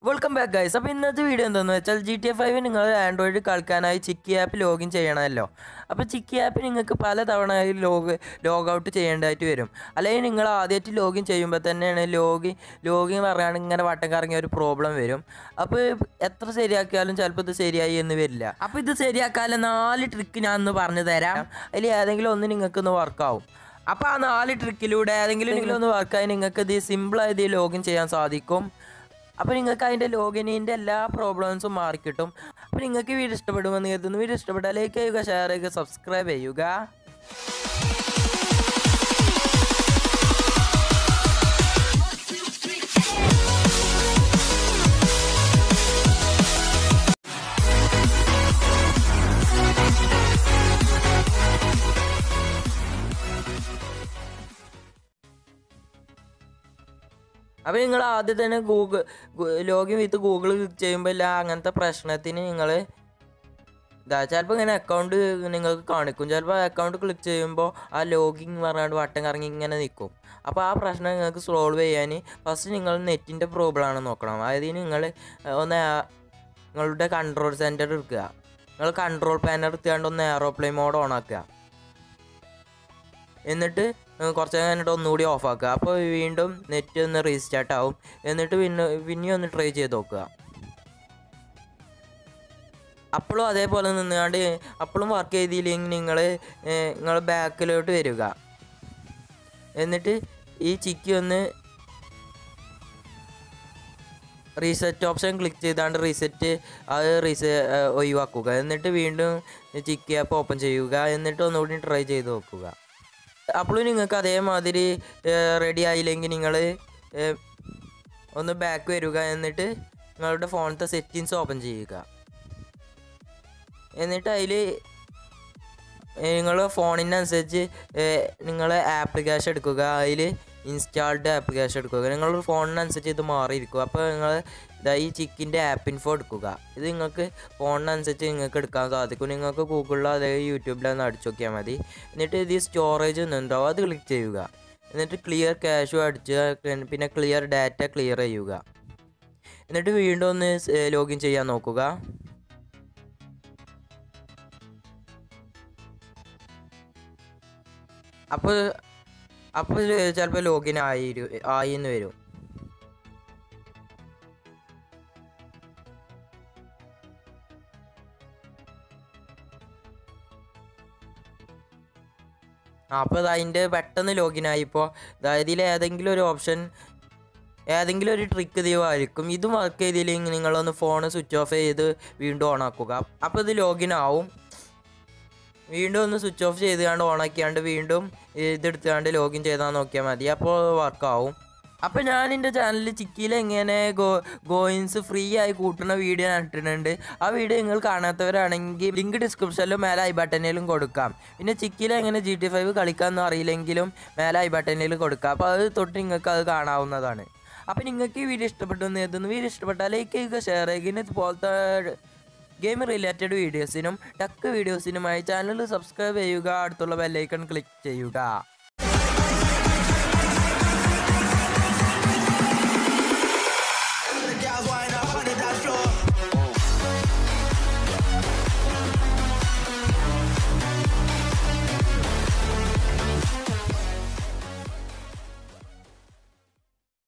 welcome back guys അപ്പോൾ ഇന്നത്തെ video എന്താണെന്ന് വെച്ചാൽ ജി ടി എഫ് ഫൈവ് നിങ്ങൾ ആൻഡ്രോയിഡ് കളിക്കാനായി ചിക്കി ആപ്പ് ലോഗിൻ ചെയ്യണമല്ലോ അപ്പോൾ ചിക്കി ആപ്പ് നിങ്ങൾക്ക് പല തവണയായി ലോഗ് ലോഗ് ഔട്ട് ചെയ്യേണ്ടതായിട്ട് വരും അല്ലെങ്കിൽ നിങ്ങൾ ആദ്യമായിട്ട് ലോഗിൻ ചെയ്യുമ്പോൾ തന്നെയാണ് ലോഗിൻ ലോഗിൻ പറയുകയാണെങ്കിൽ ഇങ്ങനെ വട്ടം കറങ്ങിയ ഒരു പ്രോബ്ലം വരും അപ്പോൾ എത്ര ശരിയാക്കിയാലും ചിലപ്പോൾ ഇത് ശരിയായി എന്ന് വരില്ല അപ്പോൾ ഇത് ശരിയാക്കാനുള്ള നാല് ട്രിക്ക് ഞാൻ ഒന്ന് പറഞ്ഞു തരാം അതിൽ ഏതെങ്കിലും ഒന്ന് നിങ്ങൾക്കൊന്ന് വർക്കാവും അപ്പോൾ ആ നാല് ട്രിക്കിലൂടെ ഏതെങ്കിലും നിങ്ങൾ ഒന്ന് വർക്കായി നിങ്ങൾക്ക് ഇത് സിമ്പിളായി ഇത് ലോഗിൻ ചെയ്യാൻ സാധിക്കും അപ്പോൾ നിങ്ങൾക്ക് അതിൻ്റെ ലോഗിനിൻ്റെ എല്ലാ പ്രോബ്ലംസും മാറിക്കിട്ടും അപ്പോൾ നിങ്ങൾക്ക് വീഡിയോ ഇഷ്ടപ്പെടുമെന്ന് കരുതുന്നു വീഡിയോ ഇഷ്ടപ്പെട്ടാൽ ലൈക്ക് ചെയ്യുക ഷെയർ ചെയ്യുക സബ്സ്ക്രൈബ് ചെയ്യുക അപ്പോൾ നിങ്ങൾ ആദ്യം തന്നെ Google login with Google click ചെയ്യുമ്പോൾ ഇല്ല അങ്ങനത്തെ പ്രശ്നത്തിന് നിങ്ങൾ ഇതാ ചിലപ്പോൾ ഇങ്ങനെ അക്കൗണ്ട് നിങ്ങൾക്ക് കാണിക്കും ചിലപ്പോൾ അക്കൗണ്ട് ക്ലിക്ക് ചെയ്യുമ്പോൾ ആ ലോഗിൻ പറഞ്ഞാണ്ട് വട്ടം കറങ്ങി ഇങ്ങനെ നിൽക്കും അപ്പോൾ ആ പ്രശ്നം നിങ്ങൾക്ക് സോൾവ് ചെയ്യാൻ ഫസ്റ്റ് നിങ്ങൾ നെറ്റിൻ്റെ പ്രോബ്ലം ആണ് നോക്കണം അതായത് നിങ്ങൾ ഒന്ന് ആ- നിങ്ങളുടെ കൺട്രോൾ സെൻറ്റർ എടുക്കുക നിങ്ങൾ കൺട്രോൾ പാനൽ എടുത്തുകൊണ്ട് ഒന്ന് എയറോപ്ലെയിൻ മോഡ് ഓൺ ആക്കുക എന്നിട്ട് ഏഹ് കുറച്ച് കഴിഞ്ഞിട്ട് ഒന്നുകൂടി ഓഫ് ആക്കുക അപ്പോൾ വീണ്ടും നെറ്റ് ഒന്ന് റീസ്റ്റാർട്ട് ആവും എന്നിട്ട് പിന്നെ പിന്നെയും ഒന്ന് ട്രൈ ചെയ്ത് നോക്കുക അപ്പോഴും അതേപോലെ നിന്നുകൊണ്ട് അപ്പോഴും വർക്ക് ചെയ്തില്ലെങ്കിൽ നിങ്ങൾ നിങ്ങൾ ബാക്കിലോട്ട് വരിക എന്നിട്ട് ഈ ചിക്കി ഒന്ന് റീസെറ്റ് ഓപ്ഷൻ ക്ലിക്ക് ചെയ്താണ്ട് റീസെറ്റ് അത് റീസെ ഒഴിവാക്കുക എന്നിട്ട് വീണ്ടും ചിക്കി ആപ്പ് ഓപ്പൺ ചെയ്യുക എന്നിട്ട് ഒന്നുകൂടി ട്രൈ ചെയ്ത് നോക്കുക അപ്പോഴും നിങ്ങൾക്ക് അതേമാതിരി റെഡി ആയില്ലെങ്കിൽ നിങ്ങൾ ഒന്ന് ബാക്ക് വരിക എന്നിട്ട് നിങ്ങളുടെ ഫോണിലത്തെ സെറ്റിങ്സ് ഓപ്പൺ ചെയ്യുക എന്നിട്ട് അതിൽ നിങ്ങൾ ഫോണിനനുസരിച്ച് നിങ്ങൾ ആപ്ലിക്കേഷൻ എടുക്കുക അതിൽ ഇൻസ്റ്റാൾഡ് ആപ്ലിക്കേഷൻ എടുക്കുക നിങ്ങളുടെ ഫോണിനനുസരിച്ച് ഇത് മാറിയിരിക്കും അപ്പോൾ നിങ്ങൾ ഇതാ ഈ ചിക്കിൻ്റെ ആപ്പ് ഇൻഫോ എടുക്കുക ഇത് നിങ്ങൾക്ക് ഫോണിനനുസരിച്ച് നിങ്ങൾക്ക് എടുക്കാൻ സാധിക്കും നിങ്ങൾക്ക് ഗൂഗിളിലോ അല്ലെങ്കിൽ യൂട്യൂബിലോ ഒന്ന് അടിച്ചു നോക്കിയാൽ മതി എന്നിട്ട് ഇത് സ്റ്റോറേജ് ഒന്നുണ്ടാവും അത് ക്ലിക്ക് ചെയ്യുക എന്നിട്ട് ക്ലിയർ ക്യാഷും അടിച്ച് പിന്നെ ക്ലിയർ ഡാറ്റ ക്ലിയർ ചെയ്യുക എന്നിട്ട് വീണ്ടും ഒന്ന് ലോഗിൻ ചെയ്യാൻ നോക്കുക അപ്പോൾ അപ്പോൾ ചിലപ്പോൾ ലോഗിൻ ആയി ആയി എന്ന് വരും അപ്പോൾ അതിൻ്റെ പെട്ടെന്ന് ലോഗിൻ ആയിപ്പോൾ അതായത് ഇതിൽ ഏതെങ്കിലും ഒരു ഓപ്ഷൻ ഏതെങ്കിലും ഒരു ട്രിക്ക് ദൈവമായിരിക്കും ഇതും വർക്ക് ചെയ്തില്ലെങ്കിൽ നിങ്ങളൊന്ന് ഫോൺ സ്വിച്ച് ഓഫ് ചെയ്ത് വീണ്ടും ഓൺ ആക്കുക അപ്പോൾ ഇത് ലോഗിൻ ആവും വീണ്ടും ഒന്ന് സ്വിച്ച് ഓഫ് ചെയ്തുകൊണ്ട് ഓൺ ആക്കിയാണ്ട് വീണ്ടും ഇതെടുത്തുകൊണ്ട് ലോഗിൻ ചെയ്താൽ നോക്കിയാൽ മതി അപ്പോൾ വർക്കാവും അപ്പോൾ ഞാൻ എൻ്റെ ചാനലിൽ ചിക്കിയിൽ എങ്ങനെ ഗോ ഗോയിൻസ് ഫ്രീ ആയി കൂട്ടുന്ന വീഡിയോ ഞാൻ ഇട്ടിട്ടുണ്ട് ആ വീഡിയോ നിങ്ങൾ കാണാത്തവരാണെങ്കിൽ ലിങ്ക് ഡിസ്ക്രിപ്ഷനിലും മേലെ ഐ ബട്ടണിലും കൊടുക്കാം പിന്നെ ചിക്കിയിൽ എങ്ങനെ ജി ടി ഫൈവ് കളിക്കാമെന്ന് അറിയില്ലെങ്കിലും മേലെ ഐ ബട്ടണിൽ കൊടുക്കാം അപ്പോൾ അത് തൊട്ട് നിങ്ങൾക്ക് അത് കാണാവുന്നതാണ് അപ്പോൾ നിങ്ങൾക്ക് ഈ വീഡിയോ ഇഷ്ടപ്പെട്ടു എന്ന് കരുതുന്നു വീഡിയോ ഇഷ്ടപ്പെട്ടാൽ ലൈക്ക് ചെയ്യുക ഷെയർ ചെയ്യുക ഇതുപോലത്തെ ഗെയിം റിലേറ്റഡ് വീഡിയോസിനും ടക്ക് വീഡിയോസിനുമായി ചാനൽ സബ്സ്ക്രൈബ് ചെയ്യുക അടുത്തുള്ള ബെല്ലൈക്കൺ ക്ലിക്ക് ചെയ്യുക